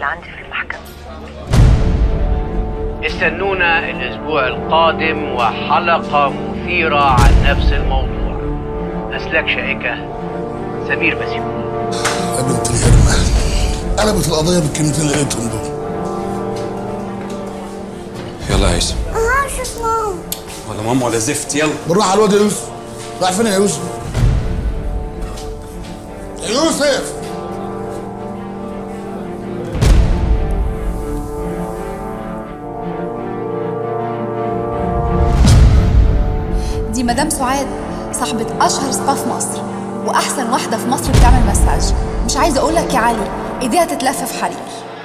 اللي عندي في المحكمة استنونا الأسبوع القادم وحلقة مثيرة عن نفس الموضوع أسلاك شائكة سمير بسيوني يا بنت الهرمة قلبت القضية بالكلمتين اللي قلتهم دول يلا يا هيثم انا عايز اسمعه ولا ماما ولا زفت يلا بالراحة على الواد يا يوسف رايح فين يا يوسف؟ يا يوسف دي مدام سعاد صاحبة أشهر سبا في مصر وأحسن واحدة في مصر بتعمل مساج مش عايزة أقولك يا علي إيديها تتلف في حرير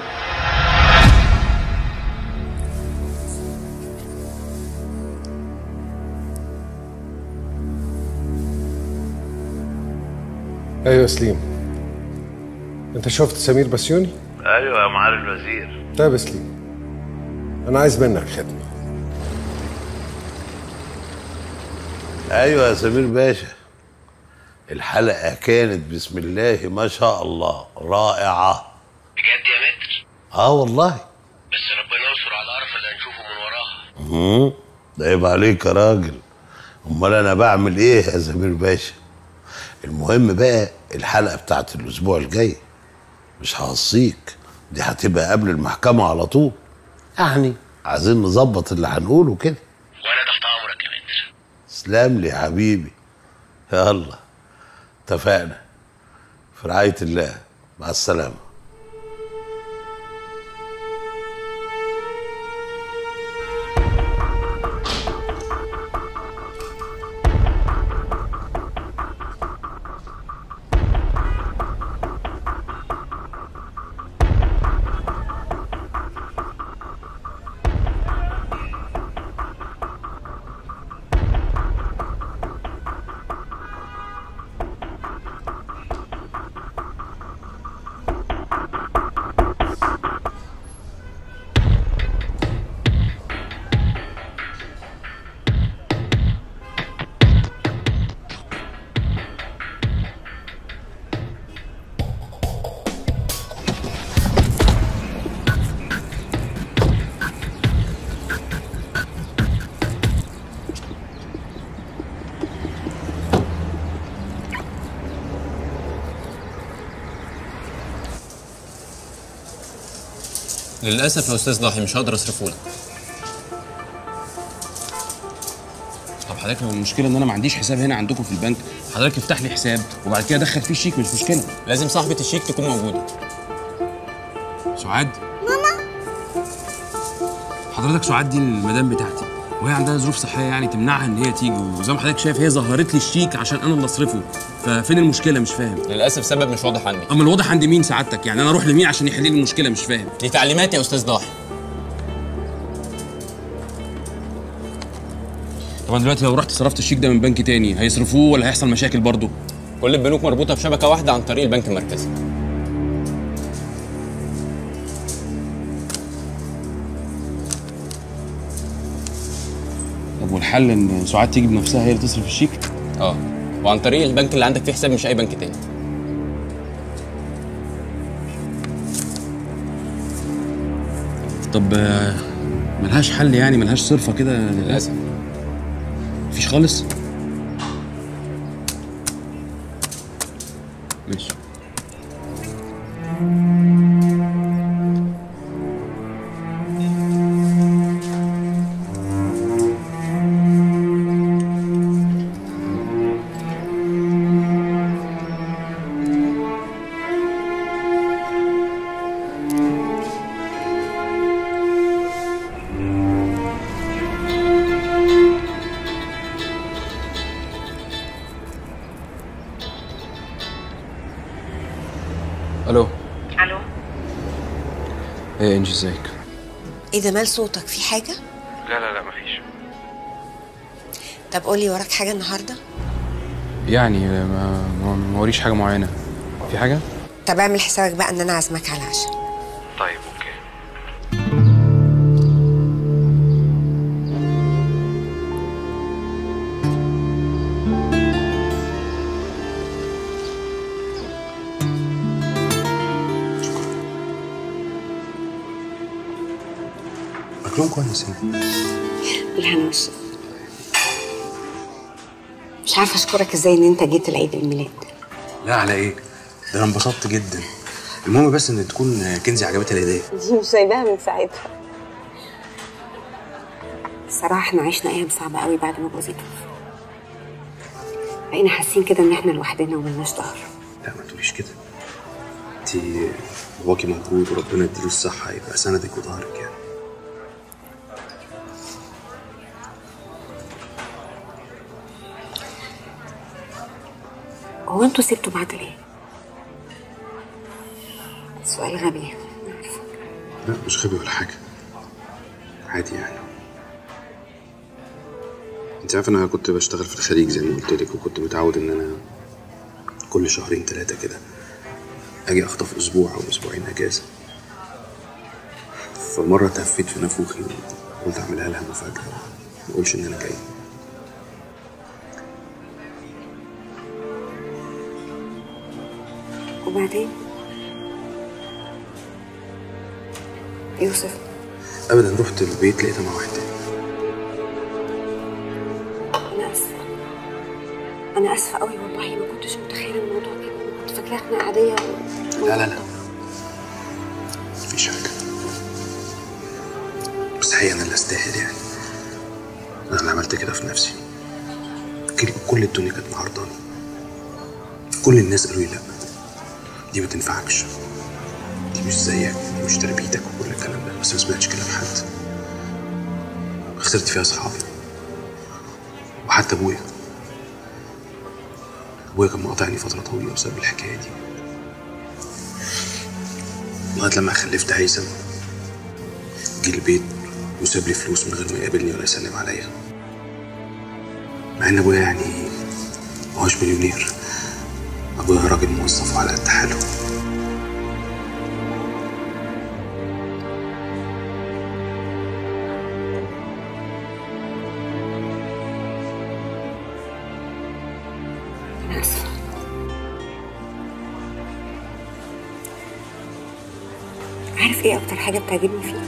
ايوه يا سليم انت شفت سمير بسيوني أيوة يا معالي الوزير طيب يا سليم انا عايز منك خدمه ايوه يا سمير باشا الحلقه كانت بسم الله ما شاء الله رائعه بجد يا متر اه والله بس ربنا يستر على القرف اللي هنشوفه من وراها امم ده عيب عليك يا راجل امال انا بعمل ايه يا سمير باشا المهم بقى الحلقه بتاعت الاسبوع الجاي مش هوصيك دي هتبقى قبل المحكمه على طول يعني عايزين نظبط اللي هنقوله كده وأنا تحت أمرك يا متر تسلم لي يا حبيبي يلا اتفقنا في رعاية الله مع السلامة للاسف يا استاذ ضاحي مش هقدر اصرفه لك طب حضرتك لو المشكله ان انا ما عنديش حساب هنا عندكم في البنك حضرتك افتح لي حساب وبعد كده دخل فيه الشيك مش مشكله لازم صاحبه الشيك تكون موجوده سعاد ماما حضرتك سعاد دي المدام بتاعتي وهي عندها ظروف صحيه يعني تمنعها ان هي تيجي وزي ما حضرتك شايف هي ظهرت لي الشيك عشان انا اللي اصرفه ففين المشكله مش فاهم للاسف سبب مش واضح عندي اما الواضح عند مين سعادتك يعني انا اروح لمين عشان يحل لي المشكله مش فاهم دي تعليمات يا استاذ ضاحي طب انا دلوقتي لو رحت صرفت الشيك ده من بنك تاني هيصرفوه ولا هيحصل مشاكل برضه كل البنوك مربوطه في شبكه واحده عن طريق البنك المركزي طب والحل ان سعاد تيجي بنفسها هي اللي تصرف الشيك اه وعن طريق البنك اللي عندك فيه حساب مش اي بنك تاني طب آه، ملهاش حل يعني ملهاش صرفه كده للاسف مفيش خالص ماشي الو الو ايه انجي ازيك ايه ده مال صوتك في حاجة؟ لا لا لا مفيش طب قولي وراك حاجة النهاردة؟ يعني ما ما ما وريش حاجه معينه في حاجه طب اعمل حسابك بقى ان انا عازمك على العشاء طيب اوكي اكلهم كويس هنا بالهنا والشفا مش عارفه اشكرك ازاي ان انت جيت العيد الميلاد لا على ايه ده انا انبسطت جدا المهم بس ان تكون كنزي عجبتها الهديه دي مش سايباها من ساعتها الصراحه احنا عشنا ايام صعبه قوي بعد ما جوزي توفى بقينا حاسين كده ان احنا لوحدنا وملناش ظهر لا ما تقوليش كده انت باباكي موجود وربنا يديله الصحه يبقى سندك وظهرك يعني هو انتوا سبتوا بعض ليه؟ سؤال غبي لا مش غبي ولا حاجه عادي يعني انت عارف انا كنت بشتغل في الخليج زي ما قلت لك وكنت متعود ان انا كل شهرين ثلاثه كده اجي اخطف اسبوع او اسبوعين اجازه فمره تهفيت في نافوخي وقلت اعملها لها مفاجاه ما اقولش ان انا جاي وبعدين يوسف ابدا رحت البيت لقيتها مع واحد تاني انا اسفه انا اسفه قوي والله ما كنتش متخيله الموضوع كده كنت فاكراها خناقه عاديه و... لا لا لا مفيش حاجة بس حقيقة أنا اللي أستاهل يعني أنا اللي عملت كده في نفسي كل, كل الدنيا كانت معارضاني كل الناس قالوا لي لا دي ما تنفعكش دي مش زيك دي مش تربيتك وكل الكلام ده بس ما سمعتش كلام حد خسرت فيها أصحابي وحتى أبويا أبويا كان مقاطعني فترة طويلة بسبب الحكاية دي لغايه لما خلفت هيثم جه البيت وساب لي فلوس من غير ما يقابلني ولا يسلم عليا مع ان ابويا يعني ما هوش مليونير ابويا راجل موظف وعلى قد حاله انا اسفه عارف ايه اكتر حاجه بتعجبني فيك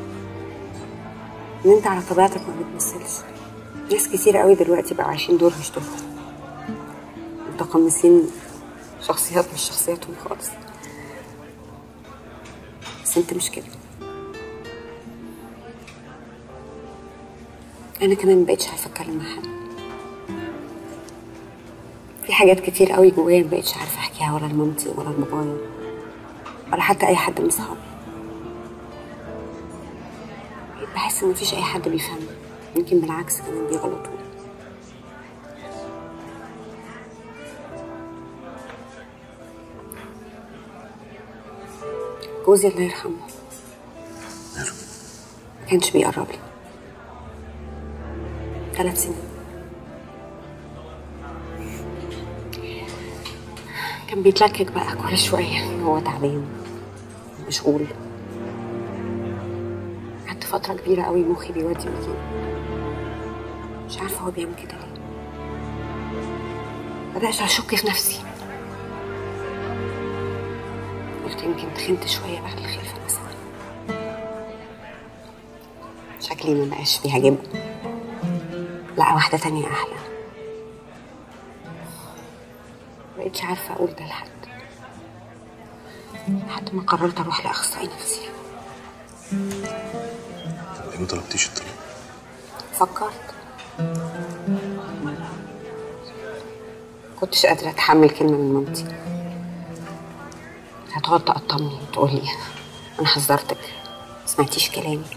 ان انت على طبيعتك ما بتمثلش ناس كتير قوي دلوقتي بقوا عايشين دور مش دورهم متقمصين شخصيات مش شخصياتهم خالص بس انت مش كده انا كمان مبقتش عارفه اتكلم مع حد في حاجات كتير قوي جوايا مبقتش عارفه احكيها ولا لمامتي ولا لبابايا ولا حتى اي حد من صحابي بقيت بحس ان مفيش اي حد بيفهمني يمكن بالعكس كمان بيغلطوا جوزي الله يرحمه ماله ما كانش بيقرب لي ثلاث سنين كان بيتلكك بقى كل شوية إن هو تعبان مشغول قعدت فترة كبيرة قوي مخي بيودي ويجيب مش عارفة هو بيعمل كده ليه بدأت أشك في نفسي قلت يمكن تخنت شوية بعد الخلفة مثلا شكلي ما بقاش بيعجبه لقى واحدة تانية أحلى مبقتش عارفة أقول ده لحد لحد ما قررت أروح لأخصائي نفسي طب ليه ما طلبتيش الطلاق فكرت كنتش قادرة أتحمل كلمة من مامتي هتقعد تقطمني وتقول لي أنا حذرتك ما سمعتيش كلامي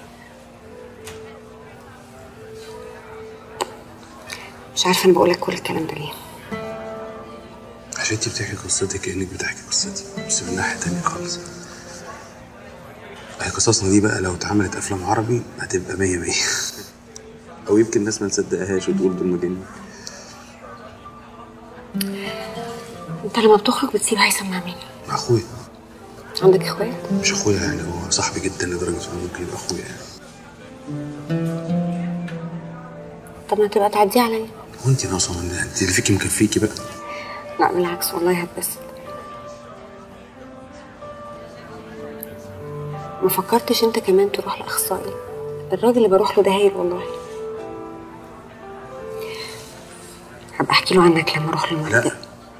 مش عارفة أنا بقولك كل الكلام ده ليه عشان انت بتحكي قصتك كانك بتحكي قصتي بس من ناحيه تانية خالص هي قصصنا دي بقى لو اتعملت افلام عربي هتبقى مية مية او يمكن الناس ما تصدقهاش وتقول دول مجانين أنت لما بتخرج بتسيب هيثم مع مين؟ مع اخويا عندك إخوات؟ مش اخويا يعني هو صاحبي جدا لدرجه انه ممكن يبقى اخويا يعني طب ما تبقى تعديه عليا وانت ناقصه من ده انت اللي فيكي مكفيكي بقى لا بالعكس والله هتبسط ما فكرتش انت كمان تروح لاخصائي الراجل اللي بروح له ده هايل والله هبقى احكي له عنك لما اروح له لا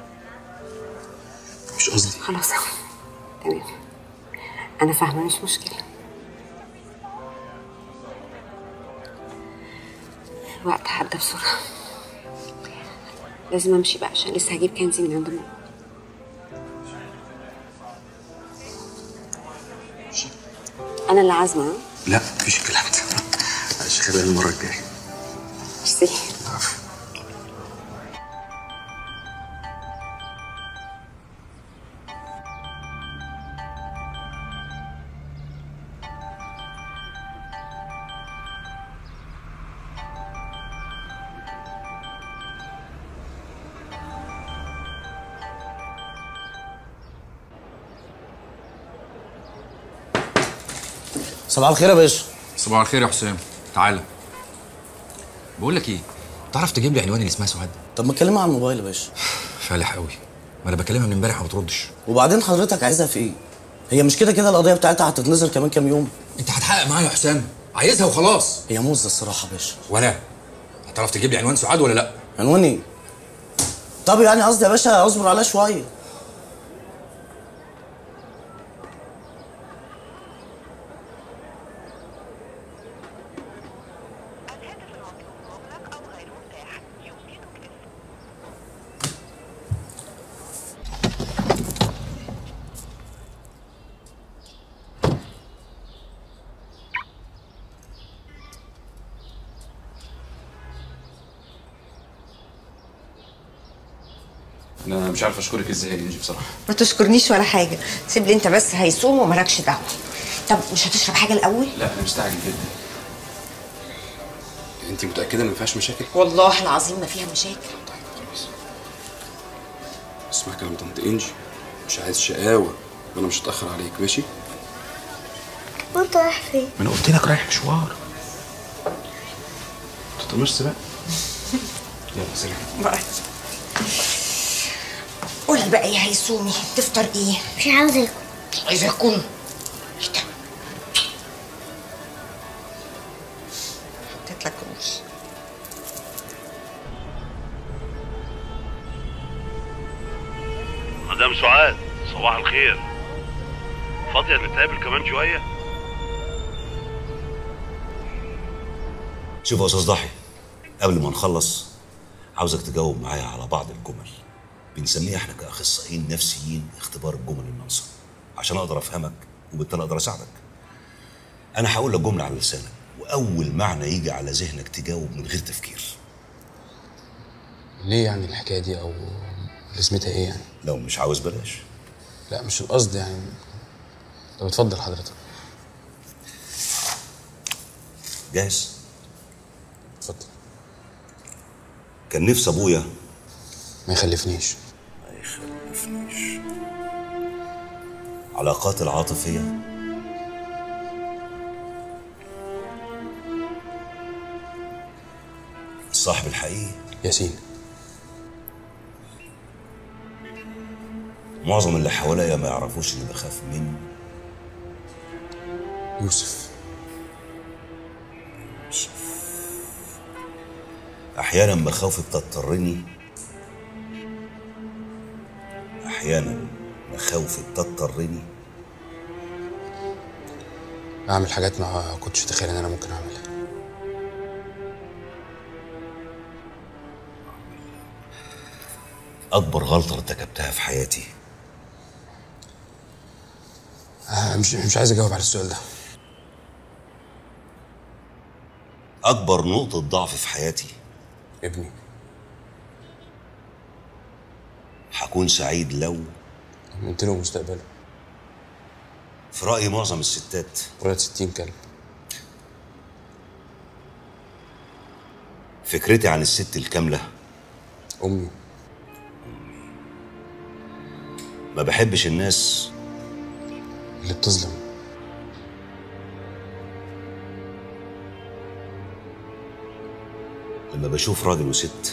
مش قصدي خلاص تمام انا فاهمه مش مشكله الوقت عدى بسرعه لازم امشي بقى عشان لسه هجيب كنزي من عند ماما انا اللي عازمه ها؟ لا مفيش الكلام ده معلش خليها المره الجايه ميرسي صباح الخير يا باشا صباح الخير يا حسام تعالى بقول لك ايه تعرف تجيب لي عنوان اللي اسمها سعاد طب ما تكلمها على الموبايل يا باشا فالح قوي ما انا بكلمها من امبارح ما بتردش وبعدين حضرتك عايزها في ايه هي مش كده كده القضيه بتاعتها هتتنظر كمان كام يوم انت هتحقق معايا يا حسام عايزها وخلاص هي موزه الصراحه يا باشا ولا هتعرف تجيب لي عنوان سعاد ولا لا عنوان ايه طب يعني قصدي يا باشا اصبر عليها شويه انا مش عارف اشكرك ازاي يا انجي بصراحه ما تشكرنيش ولا حاجه سيب لي انت بس هيصوم ومالكش دعوه طب مش هتشرب حاجه الاول لا انا مستعجل جدا انت متاكده ان ما فيهاش مشاكل والله العظيم ما فيها مشاكل طيب خلاص اسمع كلام طنط انجي مش عايز شقاوه وانا مش هتاخر عليك ماشي وانت رايح فين؟ ما انا قلت لك رايح مشوار تطمرش بقى يلا سلام بقى قولي بقى يا هيسومي تفطر ايه مش عاوزة اكل مش عايزه اكون ايه ده حطيت لك روش مدام سعاد صباح الخير فاضية نتقابل كمان شوية شوف يا استاذ ضحي قبل ما نخلص عاوزك تجاوب معايا على بعض الجمل بنسميها احنا كاخصائيين نفسيين اختبار الجمل الناقصه عشان اقدر افهمك وبالتالي اقدر اساعدك انا هقول لك جمله على لسانك واول معنى يجي على ذهنك تجاوب من غير تفكير ليه يعني الحكايه دي او لازمتها ايه يعني لو مش عاوز بلاش لا مش القصد يعني طب اتفضل حضرتك جاهز اتفضل كان نفسي ابويا ما يخلفنيش ما يخلفنيش علاقات العاطفيه الصاحب الحقيقي ياسين معظم اللي حواليا ما يعرفوش اني بخاف من يوسف احيانا مخاوفي بتضطرني احيانا مخاوفي بتضطرني اعمل حاجات ما كنتش اتخيل ان انا ممكن اعملها اكبر غلطه ارتكبتها في حياتي آه، مش مش عايز اجاوب على السؤال ده اكبر نقطه ضعف في حياتي ابني هكون سعيد لو طمنت له مستقبله في رايي معظم الستات ولد 60 كلب فكرتي عن الست الكامله امي ما بحبش الناس اللي بتظلم لما بشوف راجل وست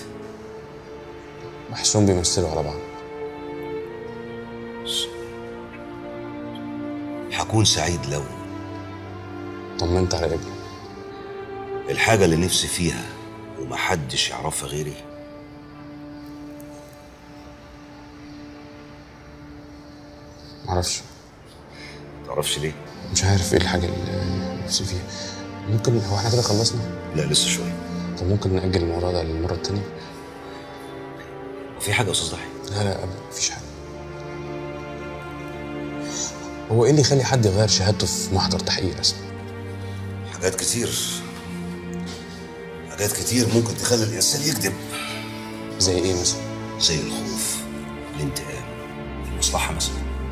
بحسهم بيمثلوا على بعض هكون سعيد لو طمنت على ابني الحاجة اللي نفسي فيها ومحدش يعرفها غيري معرفش تعرفش ليه؟ مش عارف ايه الحاجه اللي نفسي فيها ممكن هو احنا كده خلصنا لا لسه شوية طب ممكن نأجل الموضوع ده للمره التانيه وفي حاجة يا أستاذ ضحي لا لا ابدا مفيش حاجه هو ايه اللي يخلي حد يغير شهادته في محضر تحقيق رسمي حاجات كتير حاجات كتير ممكن تخلي الإنسان يكذب زي ايه مثلا زي الخوف الانتقام المصلحة مثلا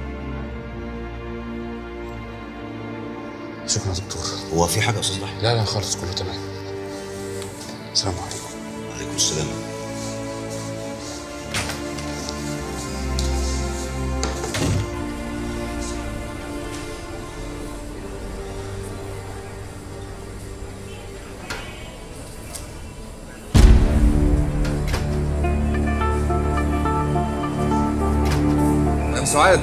شكرا يا دكتور هو في حاجة يا أستاذ ضحي؟ لا لا خالص كله تمام السلام عليكم عليكم السلام مدام سعاد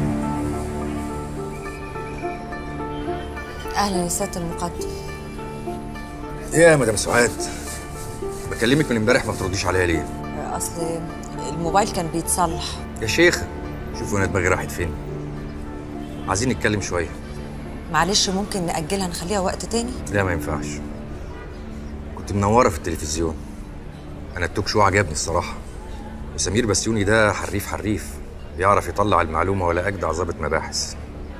اهلا يا سياده المقدم ايه يا مدام سعاد بكلمك من امبارح ما بترديش عليا ليه اصل الموبايل كان بيتصلح يا شيخ شوفوا انا دماغي راحت فين عايزين نتكلم شويه معلش ممكن ناجلها نخليها وقت تاني لا ما ينفعش كنت منوره في التلفزيون انا التوك شو عجبني الصراحه وسمير بسيوني ده حريف حريف بيعرف يطلع المعلومه ولا اجدع ظابط مباحث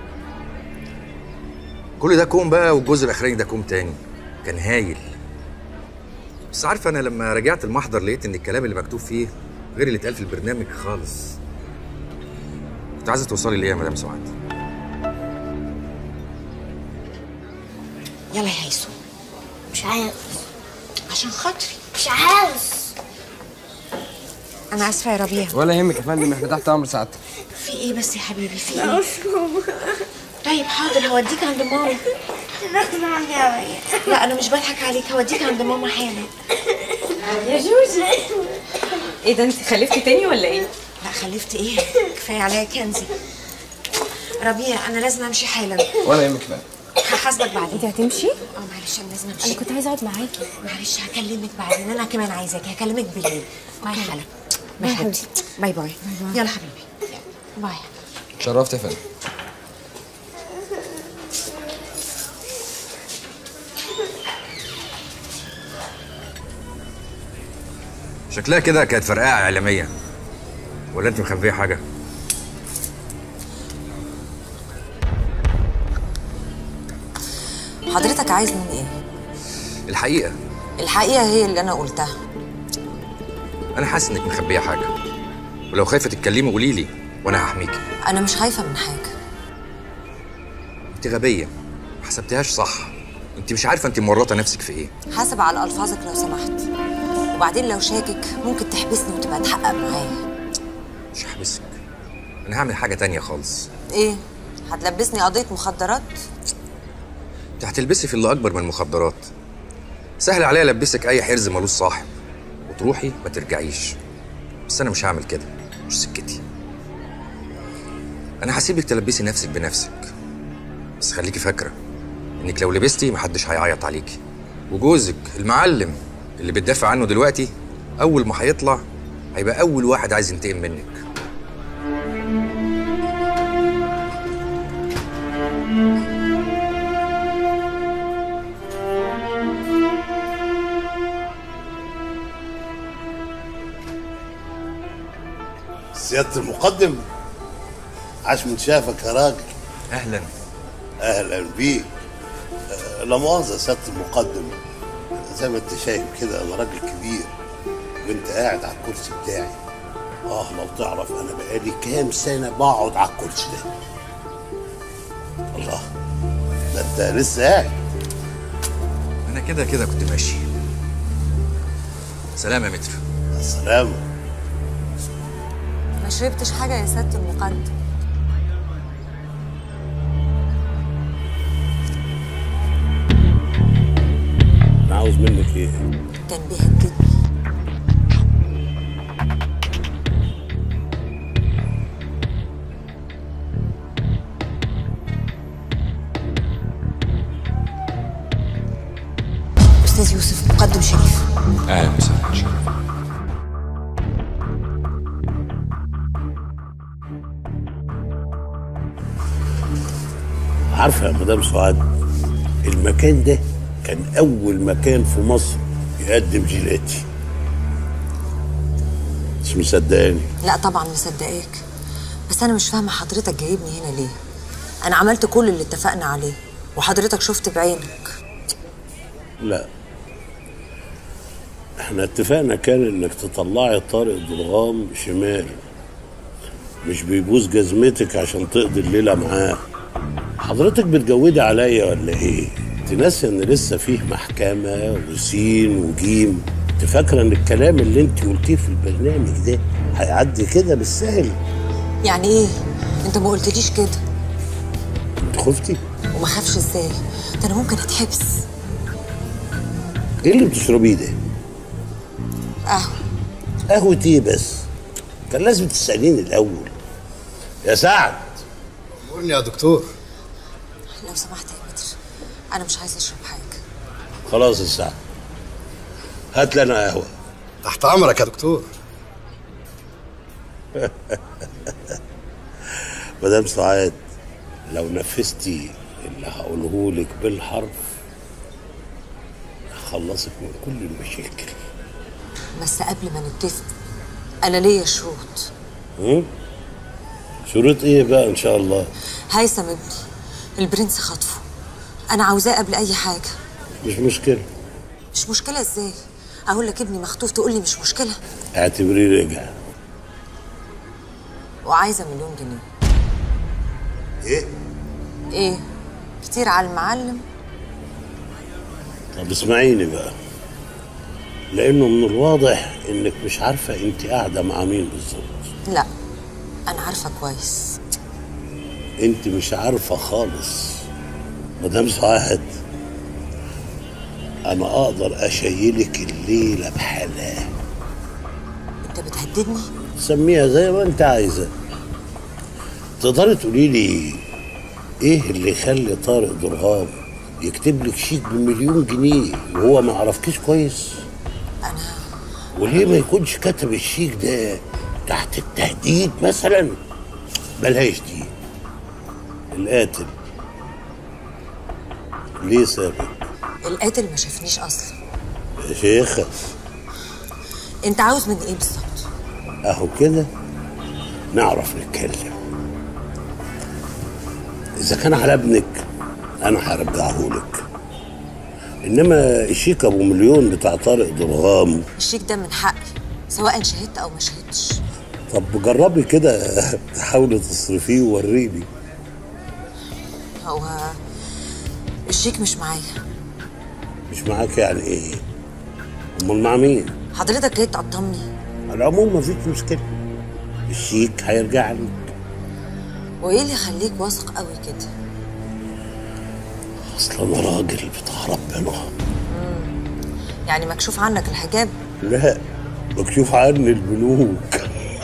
كل ده كوم بقى والجزء الاخراني ده كوم تاني كان هايل بس عارف انا لما رجعت المحضر لقيت ان الكلام اللي مكتوب فيه غير اللي اتقال في البرنامج خالص كنت عايزه توصلي لايه يا مدام سعاد يلا يا هيسو مش عارف عشان خاطري مش عاوز انا اسفه يا ربيع ولا يهمك يا فندم احنا تحت امر سعادتك في ايه بس يا حبيبي في ايه طيب حاضر هوديك عند ماما لا انا مش بضحك عليك هوديك عند ماما حالا يا جوجي ايه ده انت خلفتي تاني ولا ايه؟ لا خلفت ايه كفايه عليا كنزي ربيع انا لازم امشي حالا ولا يهمك فندم هحاسبك بعدين انت هتمشي؟ اه معلش انا لازم امشي انا كنت عايزه اقعد معاكي معلش هكلمك بعدين انا كمان عايزاك هكلمك بالليل باي حالا باي حبيبتي باي باي يلا حبيبي باي شرفت يا فندم شكلها كده كانت فرقعه اعلاميه ولا انت مخبيه حاجه حضرتك عايز من ايه الحقيقه الحقيقه هي اللي انا قلتها انا حاسس انك مخبيه حاجه ولو خايفه تتكلمي قولي لي وانا هحميكي انا مش خايفه من حاجه انت غبيه ما حسبتهاش صح انت مش عارفه انت مورطه نفسك في ايه حاسب على الفاظك لو سمحت وبعدين لو شاكك ممكن تحبسني وتبقى تحقق معايا مش هحبسك انا هعمل حاجه تانية خالص ايه هتلبسني قضيه مخدرات انت هتلبسي في اللي اكبر من المخدرات سهل عليا البسك اي حرز ملوش صاحب وتروحي ما ترجعيش بس انا مش هعمل كده مش سكتي انا هسيبك تلبسي نفسك بنفسك بس خليكي فاكره انك لو لبستي محدش هيعيط عليكي وجوزك المعلم اللي بتدافع عنه دلوقتي اول ما هيطلع هيبقى اول واحد عايز ينتقم منك سيادة المقدم عاش من شافك يا راجل اهلا اهلا بيك آه، لا مؤاخذة سيادة المقدم زي ما انت شايف كده انا راجل كبير وانت قاعد على الكرسي بتاعي اه لو تعرف انا بقالي كام سنة بقعد على الكرسي ده الله ده انت لسه قاعد انا كده كده كنت ماشي سلام يا متر السلام ما شربتش حاجه يا سياده المقدم انا عاوز منك ايه كان بيهددني استاذ عارفه يا مدام سعاد المكان ده كان اول مكان في مصر يقدم جيلاتي مش مصدقاني لا طبعا مصدقاك بس انا مش فاهمه حضرتك جايبني هنا ليه انا عملت كل اللي اتفقنا عليه وحضرتك شفت بعينك لا احنا اتفقنا كان انك تطلعي طارق درغام شمال مش بيبوس جزمتك عشان تقضي الليله معاه حضرتك بتجودي عليا ولا ايه انت ناسيه ان لسه فيه محكمه وسين وجيم انت فاكره ان الكلام اللي انت قلتيه في البرنامج ده هيعدي كده بالسهل يعني ايه انت ما قلتليش كده انت خفتي وما خافش ازاي ده انا ممكن اتحبس ايه اللي بتشربيه ده قهوه قهوه ايه بس كان لازم تساليني الاول يا سعد قولني يا دكتور لو سمحت يا متر انا مش عايزه اشرب حاجه خلاص يا سعد هات لنا قهوه تحت امرك يا دكتور مدام سعاد لو نفذتي اللي هقوله لك بالحرف هخلصك من كل المشاكل بس قبل ما نتفق انا ليا شروط هم؟ شروط ايه بقى ان شاء الله هيثم ابني البرنس خطفه انا عاوزاه قبل اي حاجه مش مشكله مش مشكله ازاي اقول لك ابني مخطوف تقول لي مش مشكله اعتبريه رجع وعايزه مليون جنيه ايه ايه كتير على المعلم طب اسمعيني بقى لانه من الواضح انك مش عارفه انت قاعده مع مين بالظبط لا انا عارفه كويس انت مش عارفه خالص مدام سعاد انا اقدر اشيلك الليله بحالها انت بتهددني سميها زي ما انت عايزه تقدري تقولي لي ايه اللي يخلي طارق درغام يكتب لك شيك بمليون جنيه وهو ما عرفكيش كويس انا وليه ما يكونش كتب الشيك ده تحت التهديد مثلا بلاش دي القاتل ليه سابك القاتل ما شافنيش اصلا يا شيخة انت عاوز مني ايه بالظبط اهو كده نعرف نتكلم اذا كان على ابنك انا هرجعه لك انما الشيك ابو مليون بتاع طارق درغام الشيك ده من حقي سواء شهدت او ما شهدتش طب جربي كده تحاولي تصرفيه ووريني هو الشيك مش معايا مش معاك يعني ايه امال مع مين حضرتك جاي تقطمني على العموم مفيش مشكله الشيك هيرجع لك وايه اللي يخليك واثق قوي كده اصل انا راجل بتاع ربنا يعني مكشوف عنك الحجاب لا مكشوف عني البنوك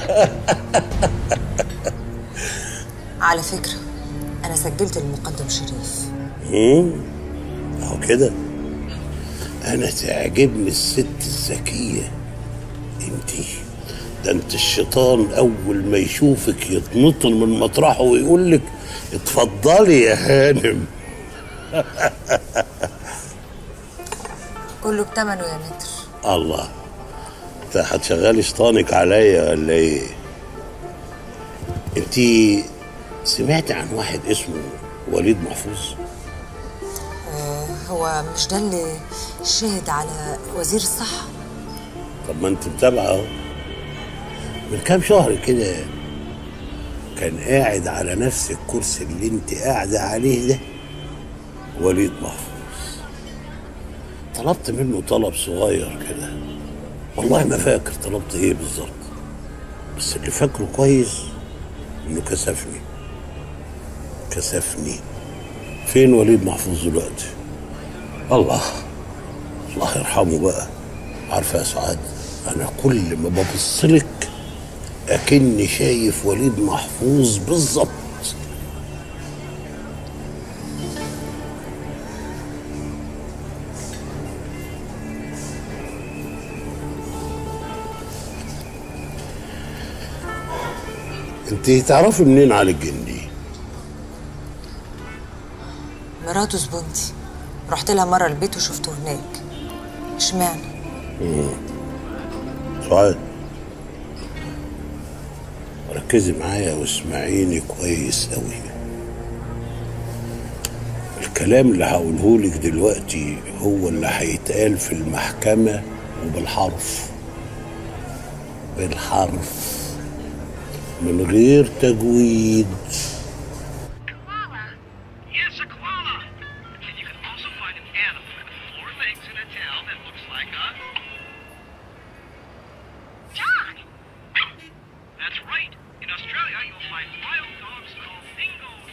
على فكره انا سجلت المقدم شريف هم؟ اهو كده انا تعجبني الست الذكيه انتي ده انت الشيطان اول ما يشوفك يتنطل من مطرحه ويقول لك اتفضلي يا هانم كله بتمنه يا متر الله انت هتشغلي شيطانك عليا ولا ايه انتي سمعت عن واحد اسمه وليد محفوظ آه هو مش ده اللي شهد على وزير الصحه طب ما انت متابعه اهو من كام شهر كده كان قاعد على نفس الكرسي اللي انت قاعده عليه ده وليد محفوظ طلبت منه طلب صغير كده والله ما فاكر طلبت ايه بالظبط بس اللي فاكره كويس انه كسفني كسفني فين وليد محفوظ دلوقتي الله الله يرحمه بقى عارفه يا سعاد انا كل ما ببص لك اكني شايف وليد محفوظ بالظبط انت تعرفي منين علي الجندي مراته زبونتي رحت لها مره البيت وشفته هناك اشمعنى مم. سعاد ركزي معايا واسمعيني كويس قوي الكلام اللي هقوله لك دلوقتي هو اللي هيتقال في المحكمة وبالحرف بالحرف من غير تجويد Yes, a koala. And you can also find an animal with four legs and a tail that looks like a. Dog! That's right. In Australia, you'll find wild dogs called dingoes.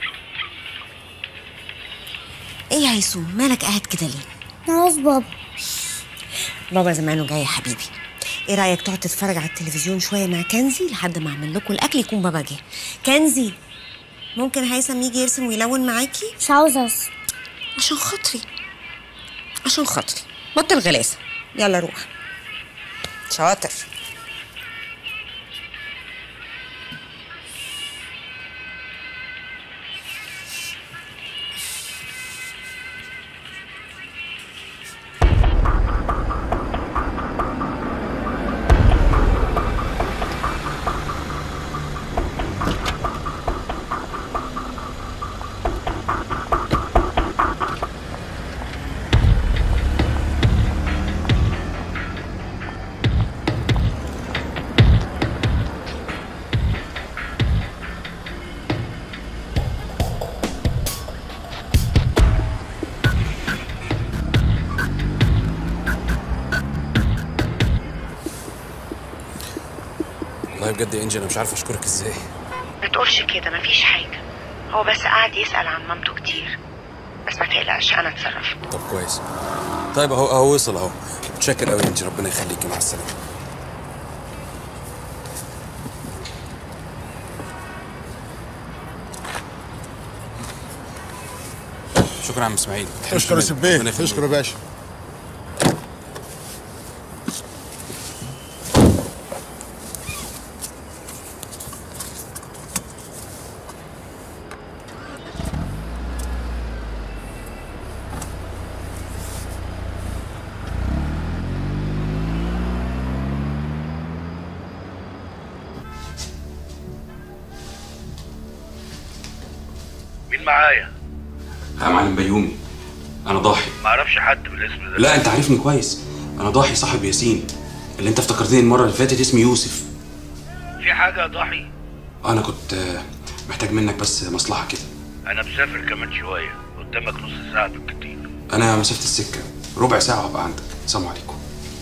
ايه يا هيسوم مالك قاعد كده ليه عاوز بابا بابا زمانه جاي يا حبيبي ايه رايك تقعد تتفرج على التلفزيون شويه مع كنزي لحد ما اعمل لكم الاكل يكون بابا جه كنزي ممكن هيثم يجي يرسم ويلون معاكي مش عاوزة أرسم عشان خاطري عشان خاطري بطل غلاسه يلا روح شاطر والله بجد يا انجي انا مش عارف اشكرك ازاي ما تقولش كده مفيش حاجه هو بس قعد يسال عن مامته كتير بس ما تقلقش انا اتصرفت طب كويس طيب اهو اهو وصل اهو متشكر قوي يا انجي ربنا يخليكي مع السلامه شكرا يا عم اسماعيل اشكر يا سبيه اشكر يا باشا مين معايا؟ يا معلم بيومي انا ضاحي ما اعرفش حد بالاسم ده لا انت عارفني كويس انا ضاحي صاحب ياسين اللي انت افتكرتني المره اللي فاتت اسمي يوسف في حاجه يا ضحي انا كنت آه، محتاج منك بس مصلحه كده انا مسافر كمان شويه قدامك نص ساعه بالكتير انا مسافه السكه ربع ساعه وهبقى عندك سلام عليكم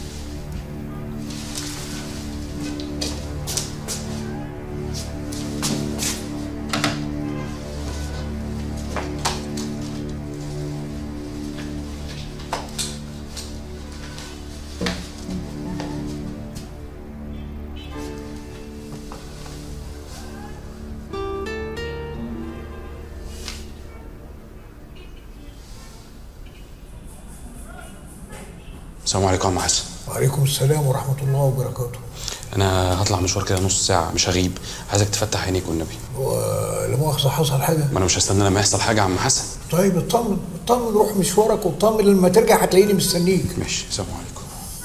السلام عليكم يا عم حسن وعليكم السلام ورحمة الله وبركاته انا هطلع مشوار كده نص ساعه مش هغيب عايزك تفتح عينيك والنبي ولا مؤاخذة حصل حاجة ما انا مش هستنى لما يحصل حاجه يا عم حسن طيب اطمن اطمن روح مشوارك واطمن لما ترجع هتلاقيني مستنيك ماشي سلام عليكم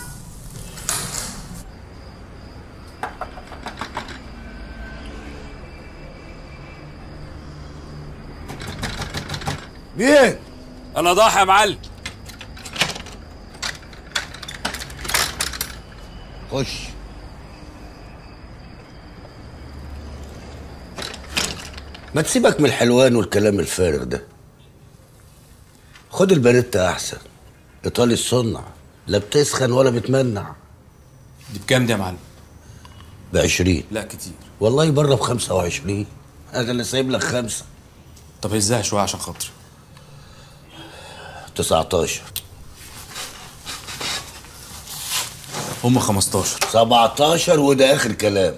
مين؟ انا ضاحي يا معلم خش ما تسيبك من الحلوان والكلام الفارغ ده خد الباريتا احسن ايطالي الصنع لا بتسخن ولا بتمنع دي بكام دي يا معلم بعشرين لا كتير والله بره بخمسة وعشرين انا اللي سايب لك خمسة طب هزها شويه عشان خاطري 19 هم 15 17 وده اخر كلام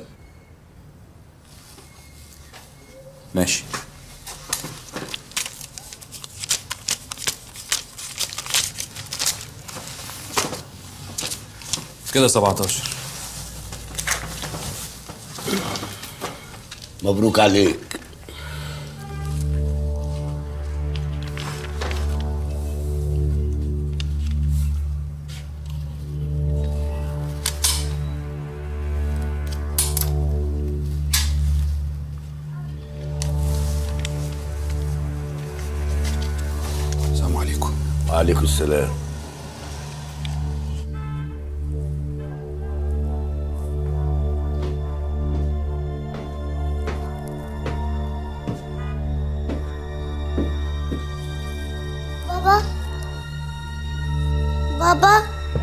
ماشي كده 17 مبروك عليك وعليكم السلام بابا بابا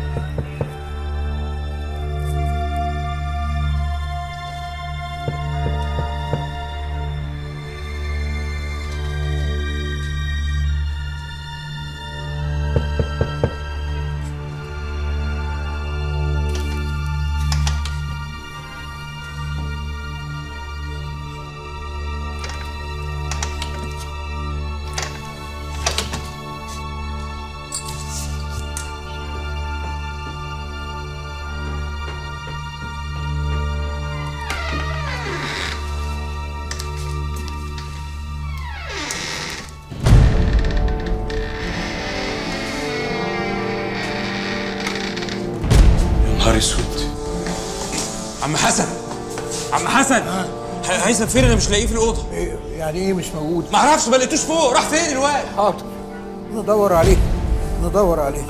يا نهار اسود عم حسن عم حسن ه- هيثم فين انا مش لاقيه في الاوضه يعني ايه مش موجود ما اعرفش ما لقيتوش فوق راح فين الواد حاضر ندور عليه ندور عليه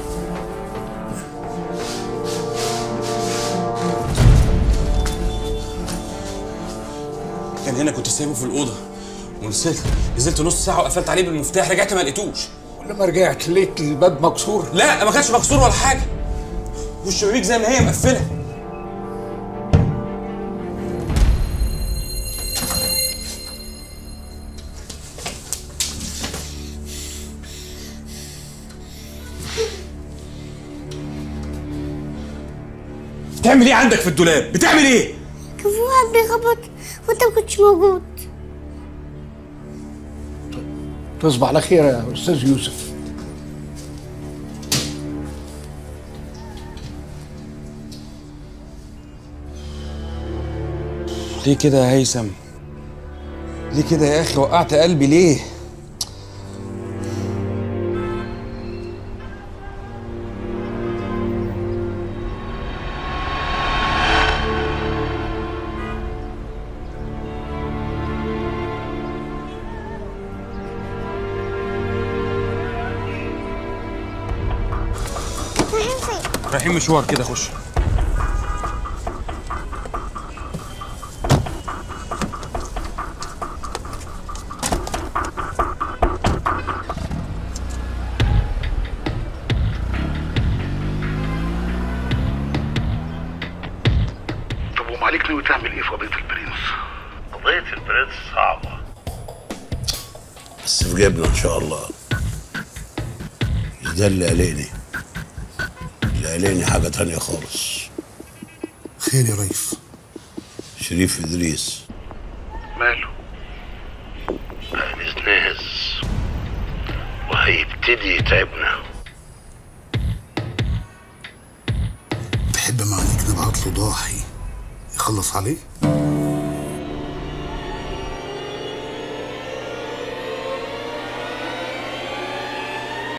كان هنا كنت سايبه في الاوضه ونسيت نزلت نص ساعه وقفلت عليه بالمفتاح رجعت ما لقيتوش ولما رجعت لقيت الباب مكسور لا ما كانش مكسور ولا حاجه والشبابيك زي ما هي مقفله بتعمل ايه عندك في الدولاب بتعمل ايه كان في واحد بيخبط وانت ما كنتش موجود تصبح على خير يا استاذ يوسف ليه كده يا هيثم ليه كده يا اخي وقعت قلبي ليه رايحين مشوار كده خش طب ومعاليك ناوي تعمل ايه في قضيه البرنس؟ قضية البرنس صعبة بس في جيبنا إن شاء الله مش ده اللي قلقني اللي قلقني حاجة تانية خالص خير يا ريس شريف إدريس ماله؟ هنتنهز وهيبتدي يتعبنا تحب معاليك نبعت له ضاحي يخلص عليه؟